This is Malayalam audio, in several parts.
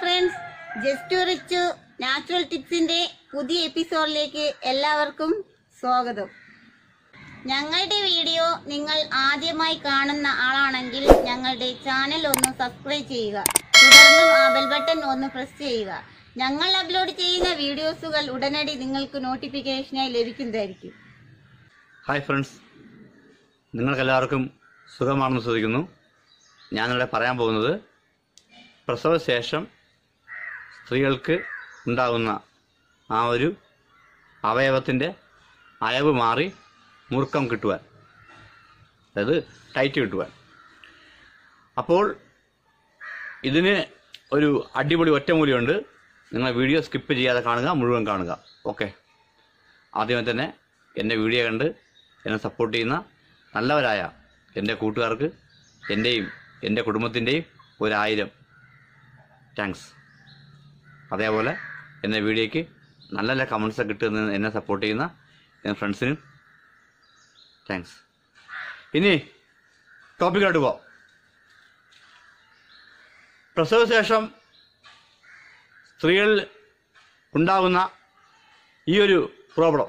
ഫ്രണ്ട്സ് ജസ്റ്റ് റിച്ച് നാച്ചുറൽ ടിപ്സിന്റെ പുതിയ എപ്പിസോഡിലേക്ക് എല്ലാവർക്കും സ്വാഗതം ഞങ്ങളുടെ വീഡിയോ നിങ്ങൾ ആദ്യമായി കാണുന്ന ആളാണെങ്കിൽ ഞങ്ങളുടെ ചാനൽ ഒന്ന് സബ്സ്ക്രൈബ് ചെയ്യുക തുടർന്ന് ആ ബെൽ ബട്ടൺ ഒന്ന് പ്രസ് ചെയ്യുക ഞങ്ങൾ അപ്ലോഡ് ചെയ്യുന്ന വീഡിയോസുകൾ ഉടനടി നിങ്ങൾക്ക് നോട്ടിഫിക്കേഷനായി ലഭിക്കുന്നതായിരിക്കും ഹായ് ഫ്രണ്ട്സ് നിങ്ങൾക്കെല്ലാവർക്കും സുഖമാണെന്ന് ശ്രദ്ധിക്കുന്നു ഞാനിവിടെ പറയാൻ പോകുന്നത് പ്രസവശേഷം സ്ത്രീകൾക്ക് ഉണ്ടാകുന്ന ആ ഒരു അവയവത്തിൻ്റെ അയവ് മാറി മുറുക്കം കിട്ടുവാൻ അതായത് ടൈറ്റ് കിട്ടുവാൻ അപ്പോൾ ഇതിന് ഒരു അടിപൊളി ഒറ്റമൂലിയുണ്ട് നിങ്ങൾ വീഡിയോ സ്കിപ്പ് ചെയ്യാതെ കാണുക മുഴുവൻ കാണുക ഓക്കെ ആദ്യമേ തന്നെ എൻ്റെ വീഡിയോ കണ്ട് എന്നെ സപ്പോർട്ട് ചെയ്യുന്ന നല്ലവരായ എൻ്റെ കൂട്ടുകാർക്ക് എൻ്റെയും എൻ്റെ കുടുംബത്തിൻ്റെയും ഒരായിരം താങ്ക്സ് അതേപോലെ എൻ്റെ വീഡിയോയ്ക്ക് നല്ല നല്ല കമൻസ് കിട്ടുന്ന എന്നെ സപ്പോർട്ട് ചെയ്യുന്ന എൻ്റെ ഫ്രണ്ട്സിനും താങ്ക്സ് ഇനി ടോപ്പിക്കായിട്ട് പോവാം പ്രസവശേഷം സ്ത്രീകളിൽ ഉണ്ടാകുന്ന ഈ ഒരു പ്രോബ്ലം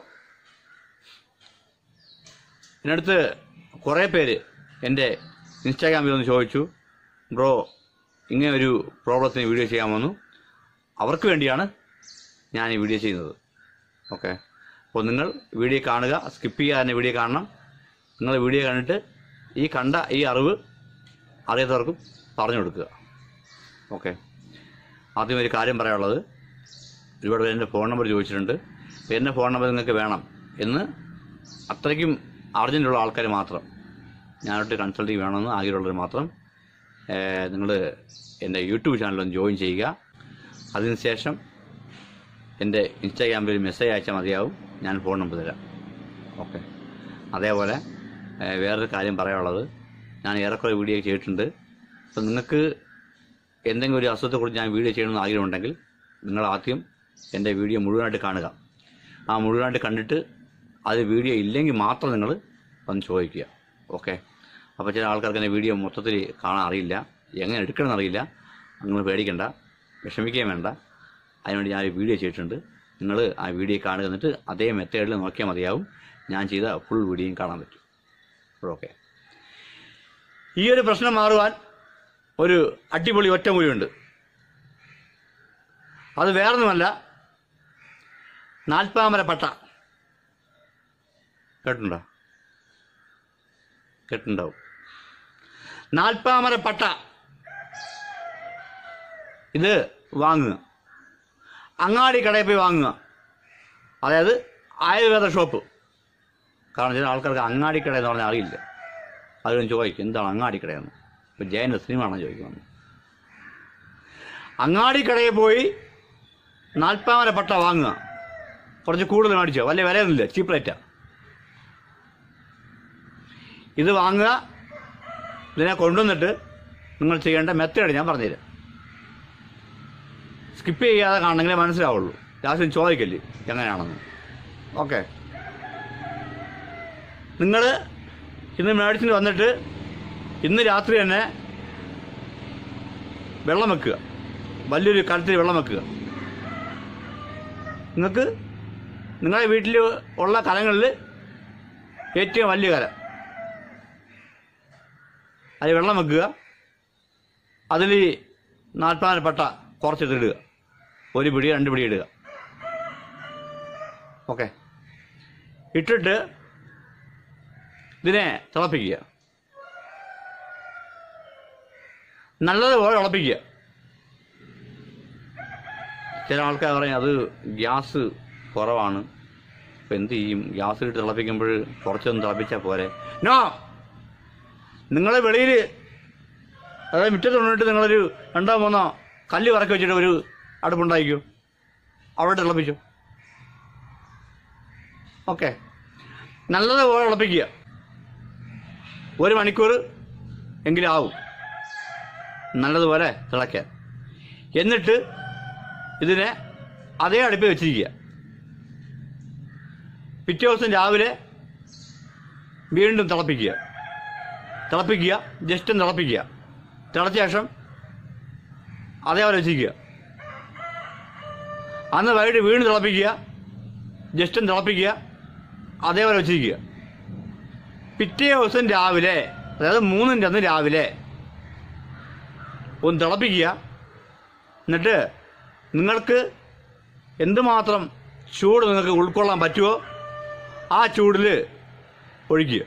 എന്നടുത്ത് കുറേ പേര് എൻ്റെ ഇൻസ്റ്റാഗ്രാമിൽ ഒന്ന് ചോദിച്ചു ബ്രോ ഇങ്ങനെ ഒരു പ്രോബ്ലത്തിന് വീഡിയോ ചെയ്യാമെന്നു അവർക്ക് വേണ്ടിയാണ് ഞാൻ ഈ വീഡിയോ ചെയ്യുന്നത് ഓക്കെ അപ്പോൾ നിങ്ങൾ വീഡിയോ കാണുക സ്കിപ്പ് ചെയ്യാതെ തന്നെ വീഡിയോ കാണണം നിങ്ങൾ വീഡിയോ കണ്ടിട്ട് ഈ കണ്ട ഈ അറിവ് അറിയാത്തവർക്കും പറഞ്ഞു കൊടുക്കുക ഓക്കെ ആദ്യം ഒരു കാര്യം പറയാനുള്ളത് ഒരുപാട് പേര് എൻ്റെ ഫോൺ നമ്പർ ചോദിച്ചിട്ടുണ്ട് അപ്പോൾ എൻ്റെ ഫോൺ നമ്പർ നിങ്ങൾക്ക് വേണം എന്ന് അത്രയ്ക്കും അർജൻറ്റുള്ള ആൾക്കാർ മാത്രം ഞാനോട്ട് കൺസൾട്ടിങ് വേണമെന്ന് ആഗ്രഹമുള്ളവർ മാത്രം നിങ്ങൾ എൻ്റെ യൂട്യൂബ് ചാനലൊന്ന് ജോയിൻ ചെയ്യുക അതിനുശേഷം എൻ്റെ ഇൻസ്റ്റാഗ്രാമിൽ ഒരു മെസ്സേജ് അയച്ചാൽ മതിയാവും ഞാൻ ഫോൺ നമ്പർ തരാം ഓക്കെ അതേപോലെ ഏഹ്, വേറൊരു കാര്യം പറയാനുള്ളത് ഞാൻ ഏറെക്കുറെ വീഡിയോ ചെയ്തിട്ടുണ്ട് അപ്പം നിങ്ങൾക്ക് എന്തെങ്കിലും ഒരു അസുഖത്തെക്കുറിച്ച് ഞാൻ വീഡിയോ ചെയ്യണമെന്ന് ആഗ്രഹമുണ്ടെങ്കിൽ നിങ്ങൾ ആദ്യം എൻ്റെ വീഡിയോ മുഴുവനായിട്ട് കാണുക ആ മുഴുവനായിട്ട് കണ്ടിട്ട് അത് വീഡിയോ ഇല്ലെങ്കിൽ മാത്രം നിങ്ങൾ ഒന്ന് ചോദിക്കുക ഓക്കെ അപ്പോൾ ചില ആൾക്കാർക്ക് എൻ്റെ വീഡിയോ മൊത്തത്തിൽ കാണാൻ അറിയില്ല എങ്ങനെ എടുക്കണമെന്ന് അറിയില്ല നിങ്ങൾ പേടിക്കണ്ട വിഷമിക്കുകയും വേണ്ട അതിനുവേണ്ടി ഞാൻ ഒരു വീഡിയോ ചെയ്തിട്ടുണ്ട് നിങ്ങൾ ആ വീഡിയോ കാണുക എന്നിട്ട് അതേ മെത്തേഡിൽ നോക്കിയാൽ മതിയാവും ഞാൻ ചെയ്ത ഫുൾ വീഡിയോയും കാണാൻ പറ്റും ഓക്കെ ഈ ഒരു പ്രശ്നം മാറുവാൻ ഒരു അടിപൊളി ഒറ്റമൂലിയുണ്ട് അത് വേറൊന്നുമല്ല നാൽപ്പാമര പട്ട കേട്ടിട്ടുണ്ടോ കേട്ടിട്ടുണ്ടാവും നാൽപ്പാമര പട്ട ഇത് വാങ്ങുക അങ്ങാടി കടയിൽ പോയി വാങ്ങുക അതായത് ആയുർവേദ ഷോപ്പ് കാരണം ചില ആൾക്കാർക്ക് അങ്ങാടി കട എന്ന് പറഞ്ഞാൽ അറിയില്ല അതിലും ചോദിക്കും എന്താണ് അങ്ങാടി കടയെന്ന് ഇപ്പോൾ ജയൻ്റെ സിനിമയാണോ ചോദിക്കുന്നത് അങ്ങാടി കടയിൽ പോയി നാൽപ്പാമര പട്ട വാങ്ങുക കുറച്ച് കൂടുതൽ മേടിച്ചോ വലിയ വിലയൊന്നുമില്ല ചീപ്പ് റേറ്റാ ഇത് വാങ്ങുക ഇതിനെ കൊണ്ടുവന്നിട്ട് നിങ്ങൾ ചെയ്യേണ്ട മെത്തേഡ് ഞാൻ പറഞ്ഞുതരാം സ്കിപ്പ് ചെയ്യാതെ കാണണമെങ്കിലേ മനസ്സിലാവുള്ളൂ ലാസ്റ്റ് ചോദിക്കല്ലേ എങ്ങനെയാണെന്ന് ഓക്കെ നിങ്ങൾ ഇന്ന് മേടിച്ചിട്ട് വന്നിട്ട് ഇന്ന് രാത്രി തന്നെ വെള്ളം വെക്കുക വലിയൊരു കലത്തിൽ വെള്ളം വെക്കുക നിങ്ങൾക്ക് നിങ്ങളുടെ വീട്ടിൽ ഉള്ള കലങ്ങളിൽ ഏറ്റവും വലിയ കലം അതിൽ വെള്ളം വെക്കുക അതിൽ നാൽപ്പതിനപ്പെട്ട കുറച്ചെടുത്തിടുക ഒരു പിടി രണ്ട് പിടി ഇടുക ഓക്കെ ഇട്ടിട്ട് ഇതിനെ തിളപ്പിക്കുക നല്ലതുപോലെ തിളപ്പിക്കുക ചില ആൾക്കാർ പറയും അത് ഗ്യാസ് കുറവാണ് ഇപ്പം എന്ത് ചെയ്യും ഗ്യാസ് ഇട്ട് തിളപ്പിക്കുമ്പോൾ കുറച്ചൊന്ന് തിളപ്പിച്ചാൽ പോരെ നോ നിങ്ങൾ വെളിയിൽ അതായത് മുറ്റത്ത് കൊണ്ടിട്ട് നിങ്ങളൊരു രണ്ടോ മൂന്നോ കല്ല് വറക്കി വെച്ചിട്ട് ഒരു അടുപ്പുണ്ടായിരിക്കും അവിടെ തിളപ്പിച്ചു ഓക്കെ നല്ലതുപോലെ തിളപ്പിക്കുക ഒരു മണിക്കൂർ എങ്കിലും ആവും നല്ലതുപോലെ തിളയ്ക്കാൻ എന്നിട്ട് ഇതിനെ അതേ അടുപ്പിൽ വെച്ചിരിക്കുക പിറ്റേ ദിവസം രാവിലെ വീണ്ടും തിളപ്പിക്കുക തിളപ്പിക്കുക ജസ്റ്റ് ഒന്ന് തിളപ്പിക്കുക തിളച്ച ശേഷം അതേപോലെ വെച്ചിരിക്കുക അന്ന് വൈകിട്ട് വീണ്ടും തിളപ്പിക്കുക ജസ്റ്റ് ഒന്ന് തിളപ്പിക്കുക അതേപോലെ വെച്ചിരിക്കുക പിറ്റേ ദിവസം രാവിലെ അതായത് മൂന്നിൻ്റെ അന്ന് രാവിലെ ഒന്ന് തിളപ്പിക്കുക എന്നിട്ട് നിങ്ങൾക്ക് എന്തുമാത്രം ചൂട് നിങ്ങൾക്ക് ഉൾക്കൊള്ളാൻ പറ്റുമോ ആ ചൂടിൽ ഒഴിക്കുക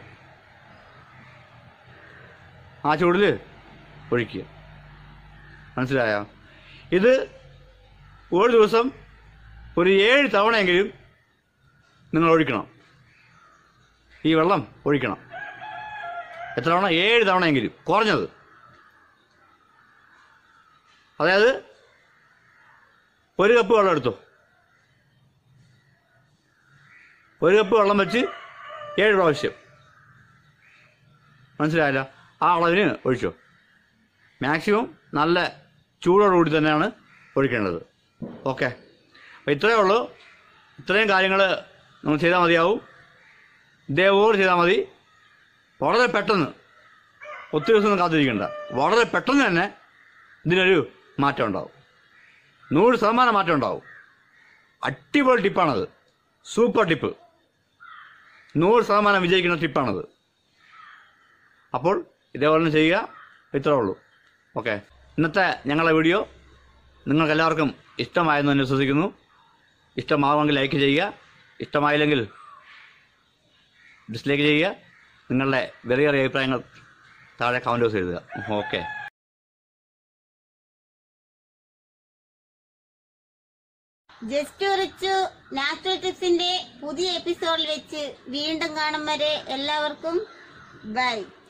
ആ ചൂടിൽ ഒഴിക്കുക മനസ്സിലായോ ഇത് ഒരു ദിവസം ഒരു ഏഴ് തവണയെങ്കിലും നിങ്ങൾ ഒഴിക്കണം ഈ വെള്ളം ഒഴിക്കണം എത്ര തവണ ഏഴ് തവണയെങ്കിലും കുറഞ്ഞത് അതായത് ഒരു കപ്പ് വെള്ളം എടുത്തു ഒരു കപ്പ് വെള്ളം വെച്ച് ഏഴ് പ്രാവശ്യം മനസ്സിലായല്ല ആ അളവിന് ഒഴിച്ചോ മാക്സിമം നല്ല ചൂടോടുകൂടി തന്നെയാണ് ഒഴിക്കേണ്ടത് ഓക്കെ അപ്പോൾ ഇത്രയേ ഉള്ളൂ ഇത്രയും കാര്യങ്ങൾ നമ്മൾ ചെയ്താൽ മതിയാവും ഇതേപോലെ ചെയ്താൽ മതി വളരെ പെട്ടെന്ന് ഒത്തിരി ദിവസം കാത്തിരിക്കണ്ട വളരെ പെട്ടെന്ന് തന്നെ ഇതിനൊരു മാറ്റം ഉണ്ടാവും നൂറ് ശതമാനം മാറ്റം ഉണ്ടാവും അടിപൊളി ടിപ്പാണത് സൂപ്പർ ടിപ്പ് നൂറ് ശതമാനം വിജയിക്കുന്ന ടിപ്പാണത് അപ്പോൾ ഇതേപോലെ തന്നെ ചെയ്യുക ഇത്രേ ഉള്ളൂ ഓക്കെ ഇന്നത്തെ ഞങ്ങളുടെ വീഡിയോ നിങ്ങൾക്ക് എല്ലാവർക്കും ഇഷ്ടമായെന്ന് തന്നെ വിശ്വസിക്കുന്നു ഇഷ്ടമാവുമെങ്കിൽ ലൈക്ക് ചെയ്യുക ഇഷ്ടമായില്ലെങ്കിൽ ഡിസ്ലൈക്ക് ചെയ്യുക നിങ്ങളുടെ വിലയേറിയ അഭിപ്രായങ്ങൾ താഴെ കമൻറ്റ് ബോക്സ് എഴുതുക ഓക്കെ ജസ്റ്റ് റിച്ചു നാച്ചുറൽ ടിപ്സിന്റെ പുതിയ എപ്പിസോഡിൽ വെച്ച് വീണ്ടും കാണും വരെ എല്ലാവർക്കും ബൈ